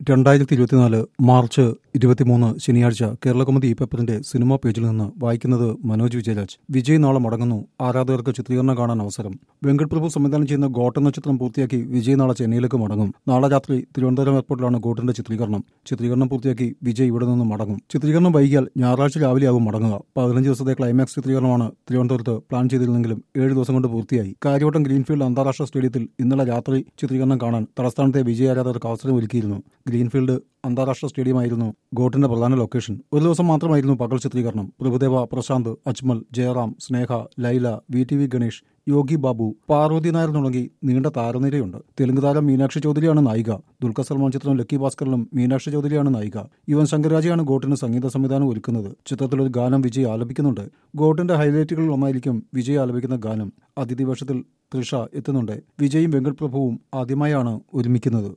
രണ്ടായിരത്തി ഇരുപത്തിനാല് മാർച്ച് ഇരുപത്തിമൂന്ന് ശനിയാഴ്ച കേരളകൗമുദി ഈ പേപ്പറിന്റെ സിനിമാ പേജിൽ നിന്ന് വായിക്കുന്നത് മനോജ് വിജയരാജ് വിജയ് നാളെ മടങ്ങുന്നു ആരാധകർക്ക് ചിത്രീകരണം കാണാൻ അവസരം വെങ്കട് പ്രഭു സംവിധാനം ചെയ്യുന്ന ഗോട്ട് എന്ന ചിത്രം പൂർത്തിയാക്കി വിജയ് നാളെ ചെന്നൈയിലേക്ക് മടങ്ങും നാളെ രാത്രി തിരുവനന്തപുരം എയർപോർട്ടിലാണ് ഗോട്ടിന്റെ ചിത്രീകരണം ചിത്രീകരണം പൂർത്തിയാക്കി വിജയ് ഇവിടെ നിന്ന് മടങ്ങും ചിത്രീകരണം വൈകിയാൽ ഞായറാഴ്ച രാവിലെയാകും മടങ്ങുക പതിനഞ്ച് ദിവസത്തെ ക്ലൈമാക്സ് ചിത്രീകരണമാണ് തിരുവനന്തപുരത്ത് പ്ലാൻ ചെയ്തിരുന്നെങ്കിലും ഏഴ് ദിവസം കൊണ്ട് പൂർത്തിയായി കാര്യവട്ടം ഗ്രീൻഫീൽഡ് അന്താരാഷ്ട്ര സ്റ്റേഡിയത്തിൽ ഇന്നലെ രാത്രി ചിത്രീകരണം കാണാൻ തലസ്ഥാനത്തെ വിജയ് ആരാധകർക്ക് അവസരം ഒരുക്കിയിരുന്നു ഗ്രീൻഫീൽഡ് അന്താരാഷ്ട്ര സ്റ്റേഡിയമായിരുന്നു ഗോട്ടിന്റെ പ്രധാന ലൊക്കേഷൻ ഒരു ദിവസം മാത്രമായിരുന്നു പകൽ ചിത്രീകരണം Prabhudeva Prashanth Ajmal Jayaram Sneha Laila V T V Ganesh Yogi Babu Parvathy Nair തുടങ്ങി നീണ്ട താരനിരയുണ്ട് തെലുങ്ക് താരം മീനാക്ഷി ചൗധരിയാണ് നായിക ദുൽഖർ സൽമാൻ ചിത്രം ലക്കി ഭാസ്കറിലും മീനാക്ഷി ചൗധരിയാണ് നായിക യുവൻ ശങ്കരാജയാണ് ഗോട്ടിന് സംഗീത സംവിധാനം ഒരുക്കുന്നത് ചിത്രത്തിൽ ഒരു ഗാനം വിജയ് ആലപിക്കുന്നുണ്ട് ഗോട്ടിന്റെ ഹൈലൈറ്റുകളിൽ ഒന്നായിരിക്കും വിജയ് ആലപിക്കുന്ന ഗാനം അതിഥി വേഷത്തിൽ തൃഷ എത്തുന്നുണ്ട് വിജയും വെങ്കട് പ്രഭുവും ആദ്യമായാണ് ഒരുമിക്കുന്നത്